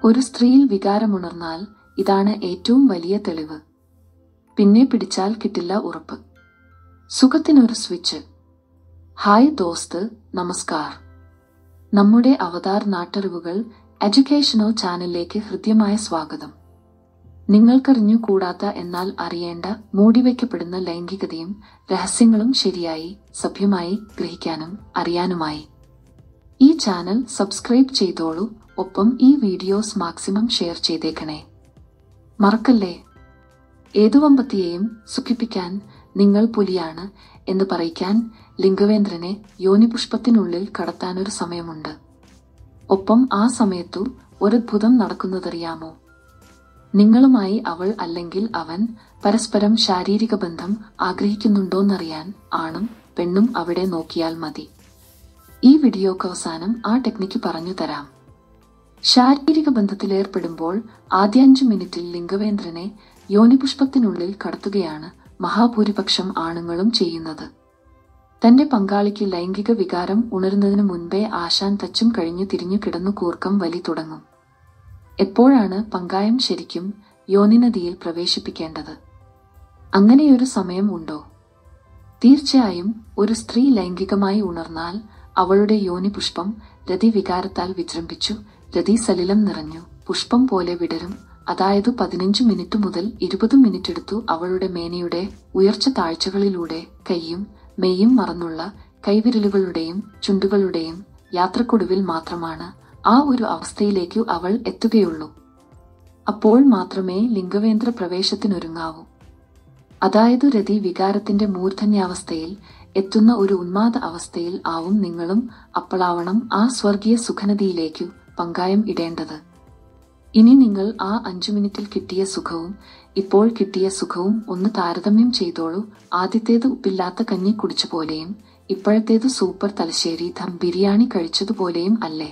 ഒരു സ്ത്രീയിൽ വികാരമുണർന്നാൽ ഇതാണ് ഏറ്റവും വലിയ തെളിവ് പിന്നെ പിടിച്ചാൽ കിട്ടില്ല ഉറപ്പ് സുഖത്തിനൊരു സ്വിച്ച് ഹായ് ദോസ്ത് നമസ്കാർ നമ്മുടെ അവതാർ നാട്ടറിവുകൾ എഡ്യൂക്കേഷണൽ ചാനലിലേക്ക് ഹൃദ്യമായ സ്വാഗതം നിങ്ങൾക്കറിഞ്ഞു കൂടാത്ത എന്നാൽ അറിയേണ്ട മൂടിവയ്ക്കപ്പെടുന്ന ലൈംഗികതയും രഹസ്യങ്ങളും ശരിയായി സഭ്യമായി ഗ്രഹിക്കാനും അറിയാനുമായി ഈ ചാനൽ സബ്സ്ക്രൈബ് ചെയ്തോളൂ ഒപ്പം ഈ വീഡിയോസ് മാക്സിമം ഷെയർ ചെയ്തേക്കണേ മറക്കല്ലേ ഏതു വമ്പത്തിയെയും സുഖിപ്പിക്കാൻ നിങ്ങൾ പുലിയാണ് എന്ന് പറയിക്കാൻ ലിംഗവേന്ദ്രനെ യോനിപുഷ്പത്തിനുള്ളിൽ കടത്താനൊരു സമയമുണ്ട് ഒപ്പം ആ സമയത്തു ഒരദ്ഭുതം നടക്കുന്നതറിയാമോ നിങ്ങളുമായി അവൾ അല്ലെങ്കിൽ അവൻ പരസ്പരം ശാരീരിക ബന്ധം ആഗ്രഹിക്കുന്നുണ്ടോന്നറിയാൻ ആണും പെണ്ണും അവിടെ നോക്കിയാൽ മതി ഈ വീഡിയോക്ക് അവസാനം ആ ടെക്നിക്ക് പറഞ്ഞു തരാം ശാരീരിക ബന്ധത്തിലേർപ്പെടുമ്പോൾ ആദ്യ അഞ്ചു മിനിറ്റിൽ ലിംഗവേന്ദ്രനെ യോനിപുഷ്പത്തിനുള്ളിൽ കടത്തുകയാണ് മഹാഭൂരിപക്ഷം ആണുങ്ങളും ചെയ്യുന്നത് തന്റെ പങ്കാളിക്ക് ലൈംഗിക വികാരം ഉണരുന്നതിനു മുൻപേ ആശാൻ തച്ചും കഴിഞ്ഞു തിരിഞ്ഞു കിടന്നു കൂർക്കം വലി തുടങ്ങും എപ്പോഴാണ് പങ്കായം ശരിക്കും യോനിനദിയിൽ പ്രവേശിപ്പിക്കേണ്ടത് അങ്ങനെയൊരു സമയം ഉണ്ടോ തീർച്ചയായും ഒരു സ്ത്രീ ലൈംഗികമായി ഉണർന്നാൽ അവളുടെ യോനി പുഷ്പം രതിവികാരത്താൽ വിജൃംഭിച്ചു രതി സലിലം നിറഞ്ഞു പുഷ്പം പോലെ വിടരും അതായത് പതിനഞ്ചു മിനിറ്റ് മുതൽ ഇരുപത് മിനിറ്റ് എടുത്തു അവളുടെ മേനയുടെ ഉയർച്ച താഴ്ചകളിലൂടെ കൈയും മെയ്യും മറന്നുള്ള കൈവിരലുകളുടെയും ചുണ്ടുകളുടെയും യാത്രക്കൊടുവിൽ മാത്രമാണ് ആ ഒരു അവസ്ഥയിലേക്കു അവൾ എത്തുകയുള്ളൂ അപ്പോൾ മാത്രമേ ലിംഗവേന്ദ്ര പ്രവേശത്തിനൊരുങ്ങാവൂ അതായത് രതി വികാരത്തിന്റെ മൂർധന്യാവസ്ഥയിൽ എത്തുന്ന ഒരു ഉന്മാദ അവസ്ഥയിൽ ആവും നിങ്ങളും അപ്പളാവണം ആ സ്വർഗീയ സുഖനദിയിലേക്കു പങ്കായം ഇടേണ്ടത് ഇനി നിങ്ങൾ ആ അഞ്ചു മിനിറ്റിൽ കിട്ടിയ സുഖവും ഇപ്പോൾ കിട്ടിയ സുഖവും ഒന്ന് താരതമ്യം ചെയ്തോളൂ ആദ്യത്തേത് ഉപ്പില്ലാത്ത കഞ്ഞി കുടിച്ച പോലെയും ഇപ്പോഴത്തേത് സൂപ്പർ തലശ്ശേരി ദം ബിരിയാണി കഴിച്ചതുപോലെയും അല്ലേ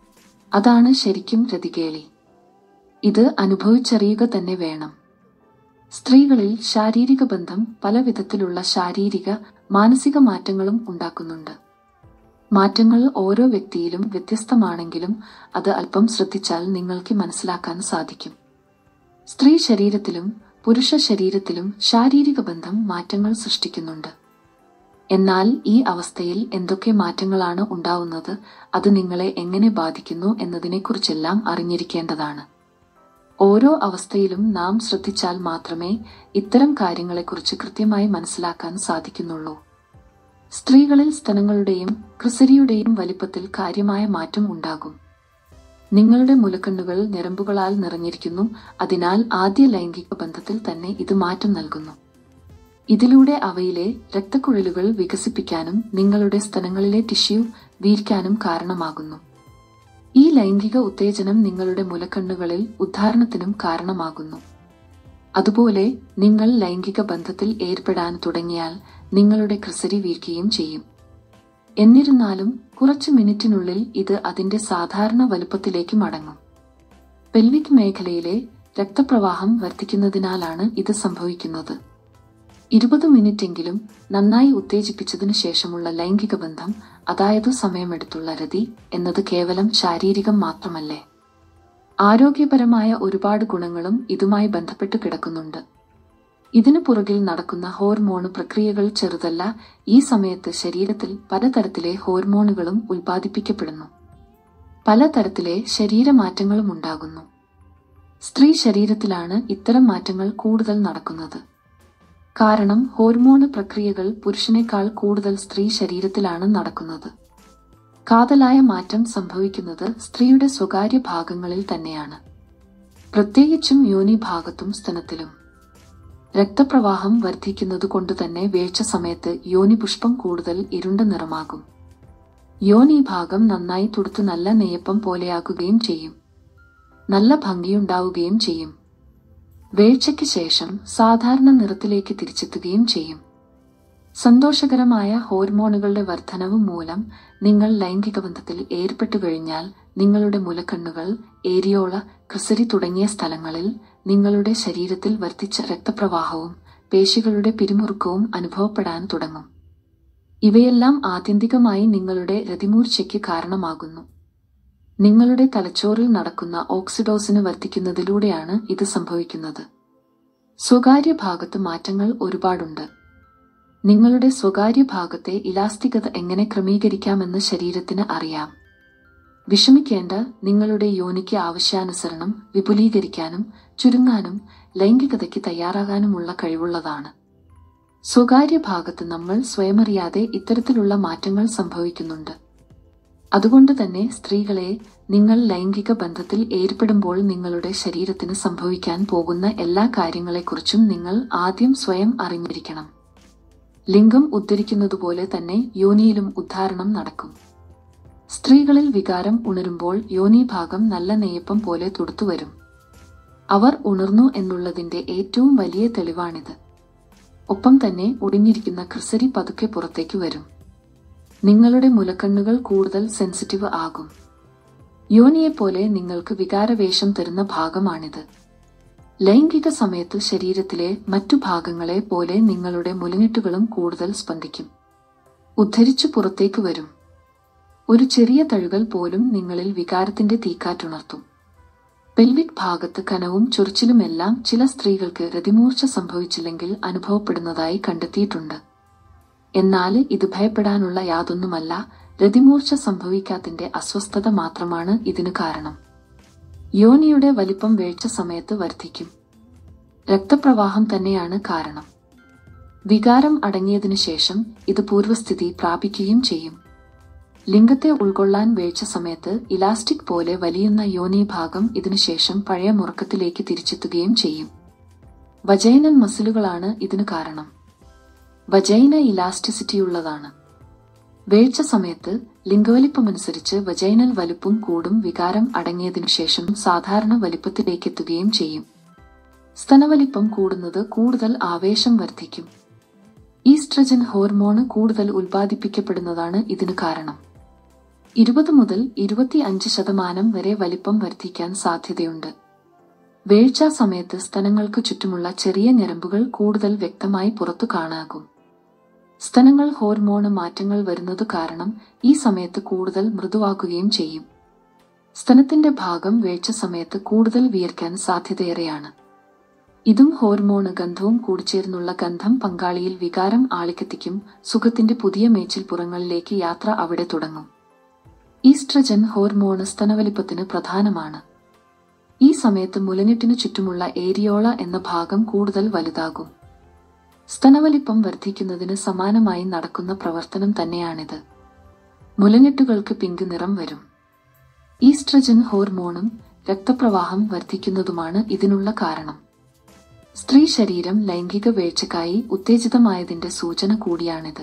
അതാണ് ശരിക്കും രതികേളി ഇത് അനുഭവിച്ചറിയുക തന്നെ വേണം സ്ത്രീകളിൽ ശാരീരിക ബന്ധം പല വിധത്തിലുള്ള ശാരീരിക മാനസിക മാറ്റങ്ങളും ഉണ്ടാക്കുന്നുണ്ട് മാറ്റങ്ങൾ ഓരോ വ്യക്തിയിലും വ്യത്യസ്തമാണെങ്കിലും അത് അല്പം ശ്രദ്ധിച്ചാൽ നിങ്ങൾക്ക് മനസ്സിലാക്കാൻ സാധിക്കും സ്ത്രീ ശരീരത്തിലും പുരുഷ ശരീരത്തിലും ശാരീരിക ബന്ധം മാറ്റങ്ങൾ സൃഷ്ടിക്കുന്നുണ്ട് എന്നാൽ ഈ അവസ്ഥയിൽ എന്തൊക്കെ മാറ്റങ്ങളാണ് ഉണ്ടാവുന്നത് അത് നിങ്ങളെ എങ്ങനെ ബാധിക്കുന്നു എന്നതിനെക്കുറിച്ചെല്ലാം അറിഞ്ഞിരിക്കേണ്ടതാണ് ഓരോ അവസ്ഥയിലും നാം ശ്രദ്ധിച്ചാൽ മാത്രമേ ഇത്തരം കാര്യങ്ങളെക്കുറിച്ച് കൃത്യമായി മനസ്സിലാക്കാൻ സാധിക്കുന്നുള്ളൂ സ്ത്രീകളിൽ സ്തനങ്ങളുടെയും ക്രിസരിയുടെയും വലിപ്പത്തിൽ കാര്യമായ മാറ്റം ഉണ്ടാകും നിങ്ങളുടെ മുലക്കണ്ണുകൾ ഞരമ്പുകളാൽ നിറഞ്ഞിരിക്കുന്നു അതിനാൽ ആദ്യ ലൈംഗിക ബന്ധത്തിൽ തന്നെ ഇത് മാറ്റം നൽകുന്നു ഇതിലൂടെ അവയിലെ രക്തക്കുഴലുകൾ വികസിപ്പിക്കാനും നിങ്ങളുടെ സ്തനങ്ങളിലെ ടിഷ്യൂ വീർക്കാനും കാരണമാകുന്നു ഈ ലൈംഗിക ഉത്തേജനം നിങ്ങളുടെ മുലക്കണ്ണുകളിൽ ഉദ്ധാരണത്തിനും കാരണമാകുന്നു അതുപോലെ നിങ്ങൾ ലൈംഗിക ബന്ധത്തിൽ ഏർപ്പെടാൻ തുടങ്ങിയാൽ നിങ്ങളുടെ ക്രിസരി വീർക്കുകയും ചെയ്യും എന്നിരുന്നാലും കുറച്ച് മിനിറ്റിനുള്ളിൽ ഇത് അതിന്റെ സാധാരണ വലുപ്പത്തിലേക്ക് മടങ്ങും പെൽവിക് മേഖലയിലെ രക്തപ്രവാഹം വർദ്ധിക്കുന്നതിനാലാണ് ഇത് സംഭവിക്കുന്നത് ഇരുപത് മിനിറ്റെങ്കിലും നന്നായി ഉത്തേജിപ്പിച്ചതിനു ശേഷമുള്ള ലൈംഗിക ബന്ധം അതായത് സമയമെടുത്തുള്ള രതി എന്നത് കേവലം ശാരീരികം മാത്രമല്ലേ ആരോഗ്യപരമായ ഒരുപാട് ഗുണങ്ങളും ഇതുമായി ബന്ധപ്പെട്ട് കിടക്കുന്നുണ്ട് ഇതിനു പുറകിൽ നടക്കുന്ന ഹോർമോൺ പ്രക്രിയകൾ ചെറുതല്ല ഈ സമയത്ത് ശരീരത്തിൽ പലതരത്തിലെ ഹോർമോണുകളും ഉൽപ്പാദിപ്പിക്കപ്പെടുന്നു പലതരത്തിലെ ശരീരമാറ്റങ്ങളും ഉണ്ടാകുന്നു സ്ത്രീ ശരീരത്തിലാണ് ഇത്തരം മാറ്റങ്ങൾ കൂടുതൽ നടക്കുന്നത് കാരണം ഹോർമോൺ പ്രക്രിയകൾ പുരുഷനേക്കാൾ കൂടുതൽ സ്ത്രീ ശരീരത്തിലാണ് നടക്കുന്നത് കാതലായ മാറ്റം സംഭവിക്കുന്നത് സ്ത്രീയുടെ സ്വകാര്യ ഭാഗങ്ങളിൽ തന്നെയാണ് പ്രത്യേകിച്ചും യോനി ഭാഗത്തും സ്തനത്തിലും രക്തപ്രവാഹം വർദ്ധിക്കുന്നത് കൊണ്ട് തന്നെ വീഴ്ച സമയത്ത് യോനി പുഷ്പം കൂടുതൽ ഇരുണ്ട നിറമാകും യോനി ഭാഗം നന്നായി തുടുത്ത് നല്ല നെയ്യപ്പം പോലെയാകുകയും ചെയ്യും നല്ല ഭംഗിയുണ്ടാവുകയും ചെയ്യും വീഴ്ചയ്ക്ക് ശേഷം സാധാരണ നിറത്തിലേക്ക് തിരിച്ചെത്തുകയും ചെയ്യും സന്തോഷകരമായ ഹോർമോണുകളുടെ വർധനവ് മൂലം നിങ്ങൾ ലൈംഗിക ബന്ധത്തിൽ ഏർപ്പെട്ടു കഴിഞ്ഞാൽ നിങ്ങളുടെ മുലക്കണ്ണുകൾ ഏരിയോള ക്രിസരി തുടങ്ങിയ സ്ഥലങ്ങളിൽ നിങ്ങളുടെ ശരീരത്തിൽ വർദ്ധിച്ച രക്തപ്രവാഹവും പേശികളുടെ പിരിമുറുക്കവും അനുഭവപ്പെടാൻ തുടങ്ങും ഇവയെല്ലാം ആത്യന്തികമായി നിങ്ങളുടെ രതിമൂർച്ചയ്ക്ക് കാരണമാകുന്നു നിങ്ങളുടെ തലച്ചോറിൽ നടക്കുന്ന ഓക്സിഡോസിന് വർദ്ധിക്കുന്നതിലൂടെയാണ് ഇത് സംഭവിക്കുന്നത് സ്വകാര്യ ഭാഗത്ത് മാറ്റങ്ങൾ ഒരുപാടുണ്ട് നിങ്ങളുടെ സ്വകാര്യ ഭാഗത്തെ ഇലാസ്തികത എങ്ങനെ ക്രമീകരിക്കാമെന്ന് ശരീരത്തിന് അറിയാം വിഷമിക്കേണ്ട നിങ്ങളുടെ യോനിക്ക് ആവശ്യാനുസരണം വിപുലീകരിക്കാനും ചുരുങ്ങാനും ലൈംഗികതയ്ക്ക് തയ്യാറാകാനുമുള്ള കഴിവുള്ളതാണ് സ്വകാര്യ ഭാഗത്ത് നമ്മൾ സ്വയമറിയാതെ ഇത്തരത്തിലുള്ള മാറ്റങ്ങൾ സംഭവിക്കുന്നുണ്ട് അതുകൊണ്ട് തന്നെ സ്ത്രീകളെ നിങ്ങൾ ലൈംഗിക ബന്ധത്തിൽ ഏർപ്പെടുമ്പോൾ നിങ്ങളുടെ ശരീരത്തിന് സംഭവിക്കാൻ പോകുന്ന എല്ലാ കാര്യങ്ങളെക്കുറിച്ചും നിങ്ങൾ ആദ്യം സ്വയം അറിഞ്ഞിരിക്കണം ലിംഗം ഉദ്ധരിക്കുന്നതുപോലെ തന്നെ യോനിയിലും ഉദ്ധാരണം നടക്കും സ്ത്രീകളിൽ വികാരം ഉണരുമ്പോൾ യോനിഭാഗം നല്ല നെയ്യപ്പം പോലെ തുടുത്തുവരും അവർ ഉണർന്നു എന്നുള്ളതിന്റെ ഏറ്റവും വലിയ തെളിവാണിത് ഒപ്പം തന്നെ ഒടിഞ്ഞിരിക്കുന്ന ക്രിസരി പതുക്കെ പുറത്തേക്ക് വരും നിങ്ങളുടെ മുലക്കണ്ണുകൾ കൂടുതൽ സെൻസിറ്റീവ് ആകും യോനിയെപ്പോലെ നിങ്ങൾക്ക് വികാരവേഷം തരുന്ന ഭാഗമാണിത് ലൈംഗിക സമയത്ത് ശരീരത്തിലെ മറ്റു ഭാഗങ്ങളെ പോലെ നിങ്ങളുടെ മുലഞ്ഞെട്ടുകളും കൂടുതൽ സ്പന്ദിക്കും ഉദ്ധരിച്ചു പുറത്തേക്ക് വരും ഒരു ചെറിയ തഴുകൽ പോലും നിങ്ങളിൽ വികാരത്തിന്റെ തീക്കാറ്റുണർത്തും പെൽവിക് ഭാഗത്ത് കനവും ചൊറിച്ചിലുമെല്ലാം ചില സ്ത്രീകൾക്ക് രതിമൂർച്ച സംഭവിച്ചില്ലെങ്കിൽ അനുഭവപ്പെടുന്നതായി കണ്ടെത്തിയിട്ടുണ്ട് എന്നാൽ ഇത് ഭയപ്പെടാനുള്ള യാതൊന്നുമല്ല രതിമൂർച്ച സംഭവിക്കാത്തിന്റെ അസ്വസ്ഥത മാത്രമാണ് ഇതിനു കാരണം യോനിയുടെ വലിപ്പം വീഴ്ച സമയത്ത് വർദ്ധിക്കും രക്തപ്രവാഹം തന്നെയാണ് കാരണം വികാരം അടങ്ങിയതിനു ശേഷം ഇത് പൂർവ്വസ്ഥിതി പ്രാപിക്കുകയും ചെയ്യും ലിംഗത്തെ ഉൾക്കൊള്ളാൻ വീഴ്ച സമയത്ത് ഇലാസ്റ്റിക് പോലെ വലിയുന്ന യോനി ഭാഗം ഇതിനുശേഷം പഴയ മുറക്കത്തിലേക്ക് തിരിച്ചെത്തുകയും ചെയ്യും വജൈനൽ മസിലുകളാണ് ഇതിനു കാരണം വജൈന ഇലാസ്റ്റിസിറ്റിയുള്ളതാണ് വീഴ്ച സമയത്ത് ലിംഗവലിപ്പമനുസരിച്ച് വജൈനൽ വലുപ്പം കൂടും വികാരം അടങ്ങിയതിനു ശേഷം സാധാരണ വലിപ്പത്തിലേക്കെത്തുകയും ചെയ്യും സ്തനവലിപ്പം കൂടുന്നത് കൂടുതൽ ആവേശം വർദ്ധിക്കും ഈസ്ട്രജൻ ഹോർമോണ് കൂടുതൽ ഉൽപ്പാദിപ്പിക്കപ്പെടുന്നതാണ് ഇതിനു കാരണം ഇരുപത് മുതൽ ഇരുപത്തി അഞ്ച് ശതമാനം വരെ വലിപ്പം വർദ്ധിക്കാൻ സാധ്യതയുണ്ട് വീഴ്ച സമയത്ത് സ്തനങ്ങൾക്ക് ചുറ്റുമുള്ള ചെറിയ ഞരമ്പുകൾ കൂടുതൽ വ്യക്തമായി പുറത്തു കാണാകും സ്തനങ്ങൾ ഹോർമോണ് മാറ്റങ്ങൾ വരുന്നത് കാരണം ഈ സമയത്ത് കൂടുതൽ മൃദുവാക്കുകയും ചെയ്യും സ്തനത്തിന്റെ ഭാഗം വീഴ്ച സമയത്ത് കൂടുതൽ വിയർക്കാൻ സാധ്യതയേറെയാണ് ഇതും ഹോർമോണ് ഗന്ധവും കൂടിച്ചേർന്നുള്ള ഗന്ധം പങ്കാളിയിൽ വികാരം ആളിക്കെത്തിക്കും സുഖത്തിന്റെ പുതിയ മേച്ചിൽപ്പുറങ്ങളിലേക്ക് യാത്ര അവിടെ തുടങ്ങും ഈസ്ട്രജൻ ഹോർമോണ് സ്തനവലിപ്പത്തിന് പ്രധാനമാണ് ഈ സമയത്ത് മുലഞ്ഞെട്ടിനു ചുറ്റുമുള്ള ഏരിയോള എന്ന ഭാഗം കൂടുതൽ വലുതാകും സ്തനവലിപ്പം വർദ്ധിക്കുന്നതിന് സമാനമായി നടക്കുന്ന പ്രവർത്തനം തന്നെയാണിത് മുലഞ്ഞെട്ടുകൾക്ക് പിങ്ക് നിറം വരും ഈസ്ട്രജൻ ഹോർമോണും രക്തപ്രവാഹം വർദ്ധിക്കുന്നതുമാണ് ഇതിനുള്ള കാരണം സ്ത്രീ ശരീരം ലൈംഗിക വീഴ്ചക്കായി ഉത്തേജിതമായതിന്റെ സൂചന കൂടിയാണിത്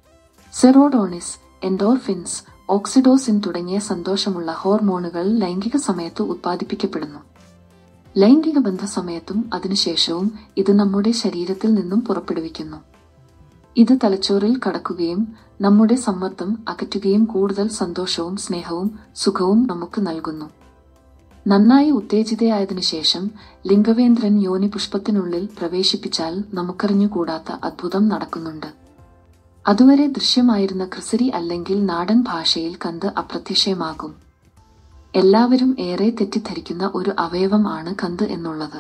സെറോഡോണിസ് എൻഡോർഫിൻസ് ഓക്സിഡോസിൻ തുടങ്ങിയ സന്തോഷമുള്ള ഹോർമോണുകൾ ലൈംഗിക സമയത്ത് ഉത്പാദിപ്പിക്കപ്പെടുന്നു ലൈംഗിക ബന്ധ സമയത്തും അതിനുശേഷവും ഇത് നമ്മുടെ ശരീരത്തിൽ നിന്നും പുറപ്പെടുവിക്കുന്നു ഇത് തലച്ചോറിൽ കടക്കുകയും നമ്മുടെ സമ്മർദ്ദം അകറ്റുകയും കൂടുതൽ സന്തോഷവും സ്നേഹവും സുഖവും നമുക്ക് നൽകുന്നു നന്നായി ഉത്തേജിതയായതിനു ശേഷം ലിംഗവേന്ദ്രൻ യോനി പുഷ്പത്തിനുള്ളിൽ പ്രവേശിപ്പിച്ചാൽ നമുക്കറിഞ്ഞുകൂടാത്ത അദ്ഭുതം നടക്കുന്നുണ്ട് അതുവരെ ദൃശ്യമായിരുന്ന ക്രിസരി അല്ലെങ്കിൽ നാടൻ ഭാഷയിൽ കന്ത് അപ്രത്യക്ഷമാകും എല്ലാവരും ഏറെ തെറ്റിദ്ധരിക്കുന്ന ഒരു അവയവം ആണ് കന്ത് എന്നുള്ളത്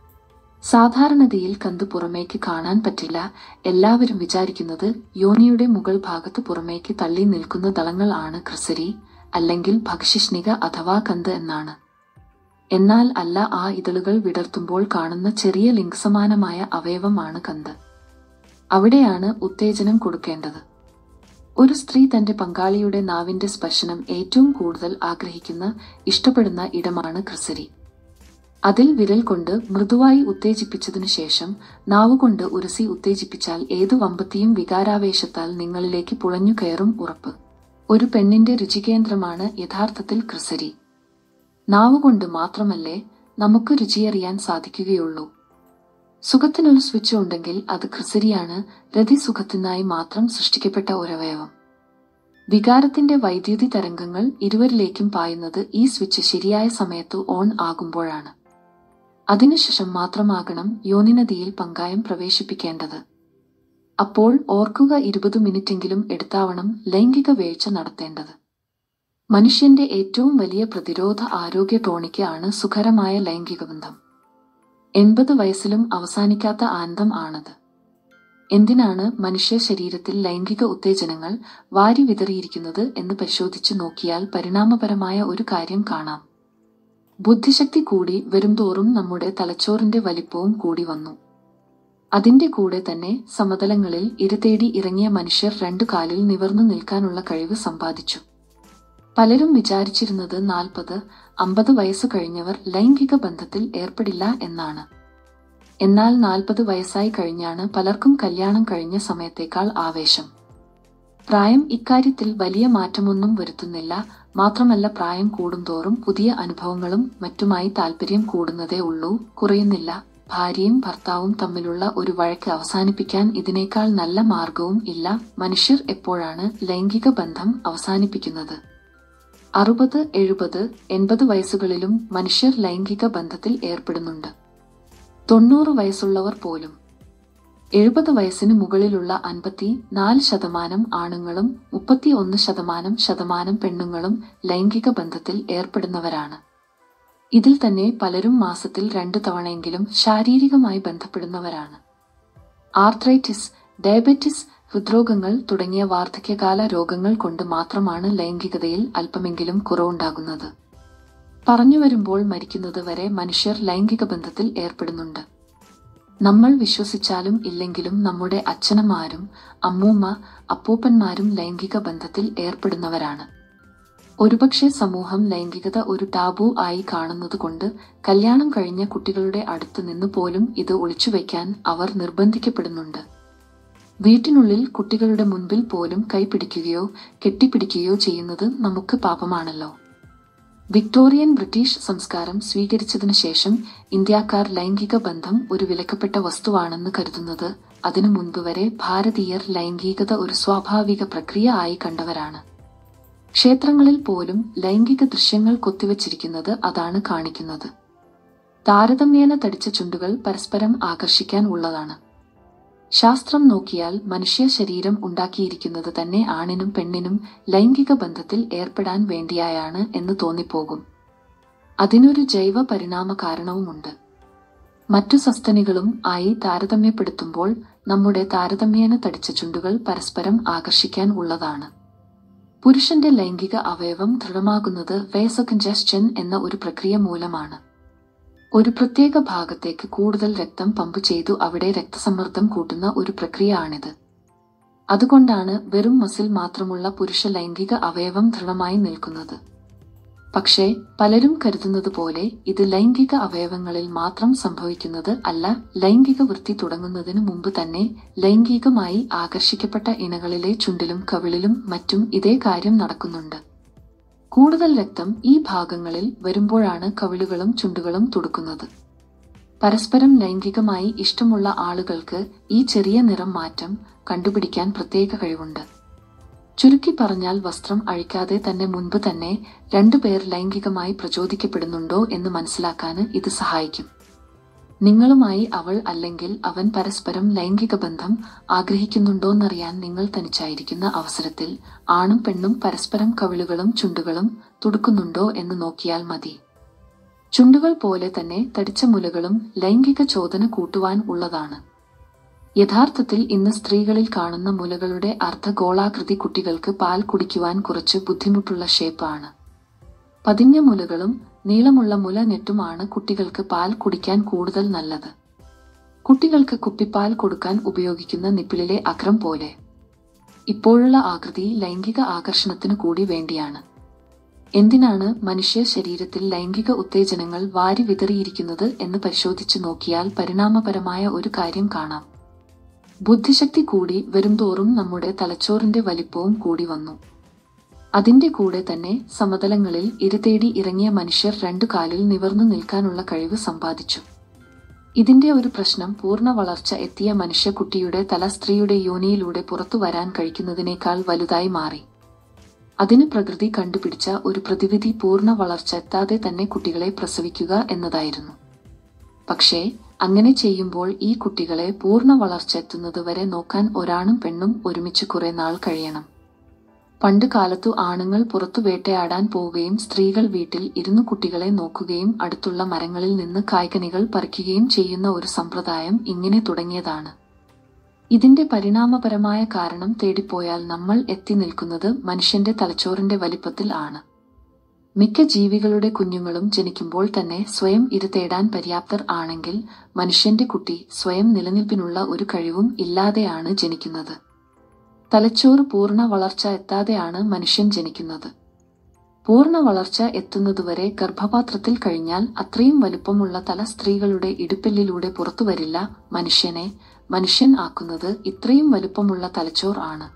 സാധാരണതയിൽ കന്ത് പുറമേക്ക് കാണാൻ പറ്റില്ല എല്ലാവരും വിചാരിക്കുന്നത് യോനിയുടെ മുകൾ ഭാഗത്ത് പുറമേക്ക് തള്ളി നിൽക്കുന്ന ദളങ്ങൾ ആണ് ക്രിസരി അല്ലെങ്കിൽ ഭക്ഷ്യഷ്ണിക അഥവാ കന്ത് എന്നാണ് എന്നാൽ അല്ല ആ ഇതളുകൾ വിടർത്തുമ്പോൾ കാണുന്ന ചെറിയ ലിംഗസമാനമായ അവയവമാണ് കന്ത് അവിടെയാണ് ഉത്തേജനം കൊടുക്കേണ്ടത് ഒരു സ്ത്രീ തന്റെ പങ്കാളിയുടെ നാവിന്റെ സ്പർശനം ഏറ്റവും കൂടുതൽ ആഗ്രഹിക്കുന്ന ഇഷ്ടപ്പെടുന്ന ഇടമാണ് ക്രിസരി അതിൽ വിരൽ കൊണ്ട് മൃദുവായി ഉത്തേജിപ്പിച്ചതിനു ശേഷം നാവുകൊണ്ട് ഉരസി ഉത്തേജിപ്പിച്ചാൽ ഏതു വമ്പത്തിയും വികാരാവേശത്താൽ നിങ്ങളിലേക്ക് പുളഞ്ഞു കയറും ഉറപ്പ് ഒരു പെണ്ണിന്റെ രുചികേന്ദ്രമാണ് യഥാർത്ഥത്തിൽ ക്രിസരി നാവുകൊണ്ട് മാത്രമല്ലേ നമുക്ക് രുചിയറിയാൻ സാധിക്കുകയുള്ളൂ സുഖത്തിനൊരു സ്വിച്ച് ഉണ്ടെങ്കിൽ അത് ക്രിസരിയാണ് രതിസുഖത്തിനായി മാത്രം സൃഷ്ടിക്കപ്പെട്ട ഒരവയവം വികാരത്തിന്റെ വൈദ്യുതി തരംഗങ്ങൾ ഇരുവരിലേക്കും പായുന്നത് ഈ സ്വിച്ച് ശരിയായ സമയത്ത് ഓൺ ആകുമ്പോഴാണ് അതിനുശേഷം മാത്രമാകണം യോനിനദിയിൽ പങ്കായം പ്രവേശിപ്പിക്കേണ്ടത് അപ്പോൾ ഓർക്കുക ഇരുപത് മിനിറ്റെങ്കിലും എടുത്താവണം ലൈംഗിക വീഴ്ച നടത്തേണ്ടത് മനുഷ്യന്റെ ഏറ്റവും വലിയ പ്രതിരോധ ആരോഗ്യ ടോണിക്ക് ആണ് സുഖകരമായ ലൈംഗിക ബന്ധം എൺപത് വയസ്സിലും അവസാനിക്കാത്ത ആനന്ദം ആണത് എന്തിനാണ് മനുഷ്യ ശരീരത്തിൽ ലൈംഗിക ഉത്തേജനങ്ങൾ വാരി വിതറിയിരിക്കുന്നത് എന്ന് പരിശോധിച്ചു നോക്കിയാൽ പരിണാമപരമായ ഒരു കാര്യം കാണാം ബുദ്ധിശക്തി കൂടി വരുംതോറും നമ്മുടെ തലച്ചോറിന്റെ വലിപ്പവും കൂടി വന്നു അതിന്റെ കൂടെ തന്നെ സമതലങ്ങളിൽ ഇരതേടി ഇറങ്ങിയ മനുഷ്യർ രണ്ടു കാലിൽ നിവർന്നു നിൽക്കാനുള്ള കഴിവ് സമ്പാദിച്ചു പലരും വിചാരിച്ചിരുന്നത് നാൽപ്പത് അമ്പത് വയസ്സു കഴിഞ്ഞവർ ലൈംഗിക ബന്ധത്തിൽ ഏർപ്പെടില്ല എന്നാണ് എന്നാൽ നാൽപ്പത് വയസ്സായി കഴിഞ്ഞാണ് പലർക്കും കല്യാണം കഴിഞ്ഞ സമയത്തേക്കാൾ ആവേശം പ്രായം ഇക്കാര്യത്തിൽ വലിയ മാറ്റമൊന്നും വരുത്തുന്നില്ല മാത്രമല്ല പ്രായം കൂടുന്തോറും പുതിയ അനുഭവങ്ങളും മറ്റുമായി താല്പര്യം കൂടുന്നതേ ഉള്ളൂ കുറയുന്നില്ല ഭാര്യയും ഭർത്താവും തമ്മിലുള്ള ഒരു വഴക്ക് അവസാനിപ്പിക്കാൻ ഇതിനേക്കാൾ നല്ല മാർഗവും ഇല്ല മനുഷ്യർ എപ്പോഴാണ് ലൈംഗിക ബന്ധം അവസാനിപ്പിക്കുന്നത് അറുപത് എഴുപത് എൺപത് വയസ്സുകളിലും മനുഷ്യർ ലൈംഗിക ബന്ധത്തിൽ ഏർപ്പെടുന്നുണ്ട് തൊണ്ണൂറ് വയസ്സുള്ളവർ പോലും എഴുപത് വയസ്സിന് മുകളിലുള്ള അൻപത്തി നാല് ശതമാനം ആണുങ്ങളും മുപ്പത്തി ഒന്ന് ശതമാനം ശതമാനം പെണ്ണുങ്ങളും ലൈംഗിക ബന്ധത്തിൽ ഏർപ്പെടുന്നവരാണ് ഇതിൽ തന്നെ പലരും മാസത്തിൽ രണ്ടു തവണയെങ്കിലും ശാരീരികമായി ബന്ധപ്പെടുന്നവരാണ് ആർത്രൈറ്റിസ് ഡയബറ്റിസ് ഹൃദ്രോഗങ്ങൾ തുടങ്ങിയ വാർദ്ധക്യകാല രോഗങ്ങൾ കൊണ്ട് മാത്രമാണ് ലൈംഗികതയിൽ അല്പമെങ്കിലും കുറവുണ്ടാകുന്നത് പറഞ്ഞു വരുമ്പോൾ മരിക്കുന്നത് വരെ മനുഷ്യർ ലൈംഗിക ബന്ധത്തിൽ ഏർപ്പെടുന്നുണ്ട് നമ്മൾ വിശ്വസിച്ചാലും ഇല്ലെങ്കിലും നമ്മുടെ അച്ഛനമാരും അമ്മൂമ്മ അപ്പൂപ്പന്മാരും ലൈംഗിക ബന്ധത്തിൽ ഏർപ്പെടുന്നവരാണ് ഒരുപക്ഷെ സമൂഹം ലൈംഗികത ഒരു ടാബു ആയി കാണുന്നതുകൊണ്ട് കല്യാണം കഴിഞ്ഞ കുട്ടികളുടെ അടുത്ത് നിന്ന് പോലും ഇത് ഒളിച്ചുവെക്കാൻ അവർ നിർബന്ധിക്കപ്പെടുന്നുണ്ട് വീട്ടിനുള്ളിൽ കുട്ടികളുടെ മുൻപിൽ പോലും കൈപിടിക്കുകയോ കെട്ടിപ്പിടിക്കുകയോ ചെയ്യുന്നത് നമുക്ക് പാപമാണല്ലോ വിക്ടോറിയൻ ബ്രിട്ടീഷ് സംസ്കാരം സ്വീകരിച്ചതിനു ശേഷം ഇന്ത്യക്കാർ ലൈംഗിക ബന്ധം ഒരു വിലക്കപ്പെട്ട വസ്തുവാണെന്ന് കരുതുന്നത് അതിനു മുൻപ് വരെ ഭാരതീയർ ലൈംഗികത ഒരു സ്വാഭാവിക പ്രക്രിയ ആയി കണ്ടവരാണ് ക്ഷേത്രങ്ങളിൽ പോലും ലൈംഗിക ദൃശ്യങ്ങൾ കൊത്തിവച്ചിരിക്കുന്നത് അതാണ് കാണിക്കുന്നത് താരതമ്യേന തടിച്ച ചുണ്ടുകൾ പരസ്പരം ആകർഷിക്കാൻ ഉള്ളതാണ് ശാസ്ത്രം നോക്കിയാൽ മനുഷ്യ ശരീരം ഉണ്ടാക്കിയിരിക്കുന്നത് തന്നെ ആണിനും പെണ്ണിനും ലൈംഗിക ബന്ധത്തിൽ ഏർപ്പെടാൻ വേണ്ടിയായാണ് എന്ന് തോന്നിപ്പോകും അതിനൊരു ജൈവ പരിണാമ കാരണവുമുണ്ട് മറ്റു സസ്തനികളും ആയി താരതമ്യപ്പെടുത്തുമ്പോൾ നമ്മുടെ താരതമ്യേന തടിച്ച ചുണ്ടുകൾ പരസ്പരം ആകർഷിക്കാൻ ഉള്ളതാണ് പുരുഷന്റെ ലൈംഗിക അവയവം ദൃഢമാകുന്നത് വേസകഞ്ചസ്റ്റൻ എന്ന ഒരു പ്രക്രിയ മൂലമാണ് ഒരു പ്രത്യേക ഭാഗത്തേക്ക് കൂടുതൽ രക്തം പമ്പ് ചെയ്തു അവിടെ രക്തസമ്മർദ്ദം കൂട്ടുന്ന ഒരു പ്രക്രിയ ആണിത് അതുകൊണ്ടാണ് വെറും മസിൽ മാത്രമുള്ള പുരുഷ ലൈംഗിക അവയവം ദൃഢമായി നിൽക്കുന്നത് പക്ഷേ പലരും കരുതുന്നത് പോലെ ഇത് ലൈംഗിക അവയവങ്ങളിൽ മാത്രം സംഭവിക്കുന്നത് അല്ല ലൈംഗിക വൃത്തി തുടങ്ങുന്നതിന് മുമ്പ് തന്നെ ലൈംഗികമായി ആകർഷിക്കപ്പെട്ട ഇണകളിലെ ചുണ്ടിലും കവിളിലും മറ്റും ഇതേ കാര്യം നടക്കുന്നുണ്ട് കൂടുതൽ രക്തം ഈ ഭാഗങ്ങളിൽ വരുമ്പോഴാണ് കവിളുകളും ചുണ്ടുകളും തുടുക്കുന്നത് പരസ്പരം ലൈംഗികമായി ഇഷ്ടമുള്ള ആളുകൾക്ക് ഈ ചെറിയ നിറം മാറ്റം കണ്ടുപിടിക്കാൻ പ്രത്യേക കഴിവുണ്ട് ചുരുക്കി പറഞ്ഞാൽ വസ്ത്രം അഴിക്കാതെ തന്നെ മുൻപ് തന്നെ രണ്ടുപേർ ലൈംഗികമായി പ്രചോദിക്കപ്പെടുന്നുണ്ടോ എന്ന് മനസ്സിലാക്കാൻ ഇത് സഹായിക്കും നിങ്ങളുമായി അവൾ അല്ലെങ്കിൽ അവൻ പരസ്പരം ലൈംഗിക ബന്ധം ആഗ്രഹിക്കുന്നുണ്ടോന്നറിയാൻ നിങ്ങൾ തനിച്ചായിരിക്കുന്ന അവസരത്തിൽ ആണും പെണ്ണും പരസ്പരം കവിളുകളും ചുണ്ടുകളും തുടുക്കുന്നുണ്ടോ എന്ന് നോക്കിയാൽ മതി ചുണ്ടുകൾ പോലെ തന്നെ തടിച്ച മുലകളും ലൈംഗിക ചോദന കൂട്ടുവാൻ ഉള്ളതാണ് യഥാർത്ഥത്തിൽ ഇന്ന് സ്ത്രീകളിൽ കാണുന്ന മുലകളുടെ അർദ്ധഗോളാകൃതി കുട്ടികൾക്ക് പാൽ കുടിക്കുവാൻ കുറച്ച് ബുദ്ധിമുട്ടുള്ള ഷേപ്പാണ് പതിഞ്ഞ മുലകളും നീളമുള്ള മുല നെറ്റുമാണ് കുട്ടികൾക്ക് പാൽ കുടിക്കാൻ കൂടുതൽ നല്ലത് കുട്ടികൾക്ക് കുപ്പിപ്പാൽ കൊടുക്കാൻ ഉപയോഗിക്കുന്ന നിപ്പിളിലെ അഗ്രം പോലെ ഇപ്പോഴുള്ള ആകൃതി ലൈംഗിക ആകർഷണത്തിനു കൂടി വേണ്ടിയാണ് എന്തിനാണ് മനുഷ്യ ശരീരത്തിൽ ലൈംഗിക ഉത്തേജനങ്ങൾ വാരി വിതറിയിരിക്കുന്നത് എന്ന് പരിശോധിച്ചു നോക്കിയാൽ പരിണാമപരമായ ഒരു കാര്യം കാണാം ബുദ്ധിശക്തി കൂടി വരുംതോറും നമ്മുടെ തലച്ചോറിന്റെ വലിപ്പവും കൂടി വന്നു അതിന്റെ കൂടെ തന്നെ സമതലങ്ങളിൽ ഇരതേടി ഇറങ്ങിയ മനുഷ്യർ രണ്ടു കാലിൽ നിവർന്നു നിൽക്കാനുള്ള കഴിവ് സമ്പാദിച്ചു ഇതിന്റെ ഒരു പ്രശ്നം പൂർണ്ണ വളർച്ച എത്തിയ മനുഷ്യക്കുട്ടിയുടെ തല സ്ത്രീയുടെ യോനിയിലൂടെ പുറത്തു വരാൻ കഴിക്കുന്നതിനേക്കാൾ വലുതായി മാറി അതിന് പ്രകൃതി കണ്ടുപിടിച്ച ഒരു പ്രതിവിധി പൂർണ്ണ വളർച്ച എത്താതെ തന്നെ കുട്ടികളെ പ്രസവിക്കുക എന്നതായിരുന്നു പക്ഷേ അങ്ങനെ ചെയ്യുമ്പോൾ ഈ കുട്ടികളെ പൂർണ്ണ വളർച്ച എത്തുന്നത് വരെ നോക്കാൻ ഒരാണും പെണ്ണും ഒരുമിച്ച് കുറെ നാൾ കഴിയണം പണ്ട് കാലത്തു ആണുങ്ങൾ പുറത്തു വേട്ടയാടാൻ പോവുകയും സ്ത്രീകൾ വീട്ടിൽ ഇരുന്നു കുട്ടികളെ നോക്കുകയും അടുത്തുള്ള മരങ്ങളിൽ നിന്ന് കായ്കനികൾ പറിക്കുകയും ചെയ്യുന്ന ഒരു സമ്പ്രദായം ഇങ്ങനെ തുടങ്ങിയതാണ് ഇതിന്റെ പരിണാമപരമായ കാരണം തേടിപ്പോയാൽ നമ്മൾ എത്തി നിൽക്കുന്നത് മനുഷ്യന്റെ തലച്ചോറിന്റെ വലിപ്പത്തിൽ ആണ് മിക്ക ജീവികളുടെ കുഞ്ഞുങ്ങളും ജനിക്കുമ്പോൾ തന്നെ സ്വയം ഇരുതേടാൻ പര്യാപ്തർ ആണെങ്കിൽ മനുഷ്യന്റെ കുട്ടി സ്വയം നിലനിൽപ്പിനുള്ള ഒരു കഴിവും ഇല്ലാതെയാണ് ജനിക്കുന്നത് തലച്ചോറ് പൂർണ്ണ വളർച്ച എത്താതെയാണ് മനുഷ്യൻ ജനിക്കുന്നത് പൂർണ്ണ വളർച്ച എത്തുന്നതുവരെ ഗർഭപാത്രത്തിൽ കഴിഞ്ഞാൽ അത്രയും വലുപ്പമുള്ള തല സ്ത്രീകളുടെ ഇടുപ്പെല്ലിലൂടെ പുറത്തുവരില്ല മനുഷ്യനെ മനുഷ്യൻ ആക്കുന്നത് ഇത്രയും വലുപ്പമുള്ള തലച്ചോർ ആണ്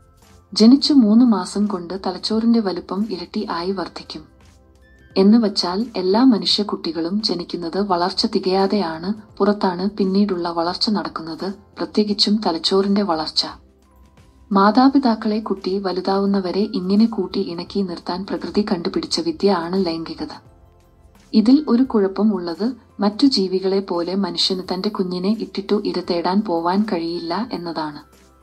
ജനിച്ചു മൂന്ന് മാസം കൊണ്ട് തലച്ചോറിന്റെ വലുപ്പം ഇരട്ടി ആയി വർദ്ധിക്കും എന്ന് വച്ചാൽ എല്ലാ മനുഷ്യ കുട്ടികളും ജനിക്കുന്നത് വളർച്ച തികയാതെയാണ് പുറത്താണ് പിന്നീടുള്ള വളർച്ച നടക്കുന്നത് പ്രത്യേകിച്ചും തലച്ചോറിന്റെ വളർച്ച മാതാപിതാക്കളെ കുട്ടി വലുതാവുന്നവരെ ഇങ്ങനെ കൂട്ടി ഇണക്കി നിർത്താൻ പ്രകൃതി കണ്ടുപിടിച്ച വിദ്യ ആണ് ലൈംഗികത ഇതിൽ ഒരു കുഴപ്പം ഉള്ളത് മറ്റു ജീവികളെ പോലെ മനുഷ്യന് തന്റെ കുഞ്ഞിനെ ഇട്ടിട്ടു ഇര തേടാൻ പോവാൻ കഴിയില്ല എന്നതാണ്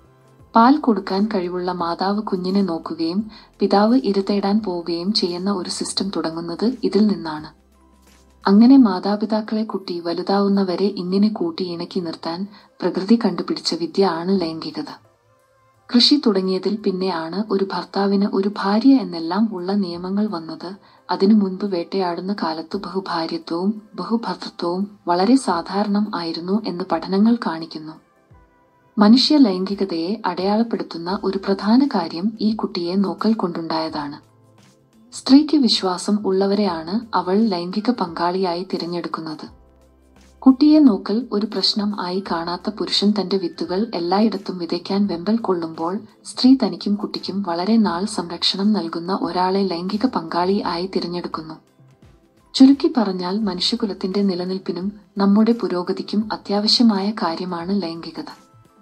പാൽ കൊടുക്കാൻ കഴിവുള്ള മാതാവ് കുഞ്ഞിനെ നോക്കുകയും പിതാവ് ഇര തേടാൻ പോവുകയും ചെയ്യുന്ന ഒരു സിസ്റ്റം തുടങ്ങുന്നത് ഇതിൽ നിന്നാണ് അങ്ങനെ മാതാപിതാക്കളെ കുട്ടി വലുതാവുന്നവരെ ഇങ്ങനെ കൂട്ടി ഇണക്കി നിർത്താൻ പ്രകൃതി കണ്ടുപിടിച്ച വിദ്യ ആണ് ലൈംഗികത കൃഷി തുടങ്ങിയതിൽ പിന്നെയാണ് ഒരു ഭർത്താവിന് ഒരു ഭാര്യ എന്നെല്ലാം ഉള്ള നിയമങ്ങൾ വന്നത് അതിനു മുൻപ് വേട്ടയാടുന്ന കാലത്ത് ബഹുഭാര്യത്വവും ബഹുഭർത്തൃത്വവും വളരെ സാധാരണം ആയിരുന്നു എന്ന് പഠനങ്ങൾ കാണിക്കുന്നു മനുഷ്യ ലൈംഗികതയെ അടയാളപ്പെടുത്തുന്ന ഒരു പ്രധാന കാര്യം ഈ കുട്ടിയെ നോക്കൽ കൊണ്ടുണ്ടായതാണ് സ്ത്രീക്ക് വിശ്വാസം ഉള്ളവരെയാണ് അവൾ ലൈംഗിക പങ്കാളിയായി തിരഞ്ഞെടുക്കുന്നത് കുട്ടിയെ നോക്കൽ ഒരു പ്രശ്നം ആയി കാണാത്ത പുരുഷൻ തന്റെ വിത്തുകൾ എല്ലായിടത്തും വിതയ്ക്കാൻ വെമ്പൽ കൊള്ളുമ്പോൾ സ്ത്രീ തനിക്കും കുട്ടിക്കും വളരെ നാൾ സംരക്ഷണം നൽകുന്ന ഒരാളെ ലൈംഗിക പങ്കാളി ആയി തിരഞ്ഞെടുക്കുന്നു ചുരുക്കി പറഞ്ഞാൽ മനുഷ്യകുലത്തിന്റെ നിലനിൽപ്പിനും നമ്മുടെ പുരോഗതിക്കും അത്യാവശ്യമായ കാര്യമാണ് ലൈംഗികത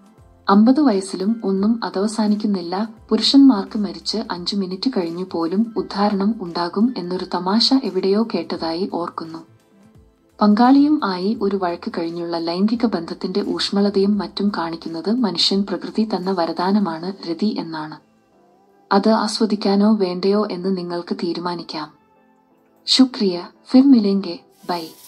അമ്പത് വയസ്സിലും ഒന്നും അതവസാനിക്കുന്നില്ല പുരുഷന്മാർക്ക് മരിച്ച് അഞ്ചു മിനിറ്റ് കഴിഞ്ഞു പോലും ഉദ്ധാരണം ഉണ്ടാകും എന്നൊരു തമാശ എവിടെയോ കേട്ടതായി ഓർക്കുന്നു പങ്കാളിയും ആയി ഒരു വഴക്ക് കഴിഞ്ഞുള്ള ലൈംഗിക ബന്ധത്തിന്റെ ഊഷ്മളതയും മറ്റും കാണിക്കുന്നത് മനുഷ്യൻ പ്രകൃതി തന്ന വരദാനമാണ് രതി എന്നാണ് അത് ആസ്വദിക്കാനോ വേണ്ടയോ എന്ന് നിങ്ങൾക്ക് തീരുമാനിക്കാം ശുക്രിയ ഫിർ മിലേങ്കെ ബൈ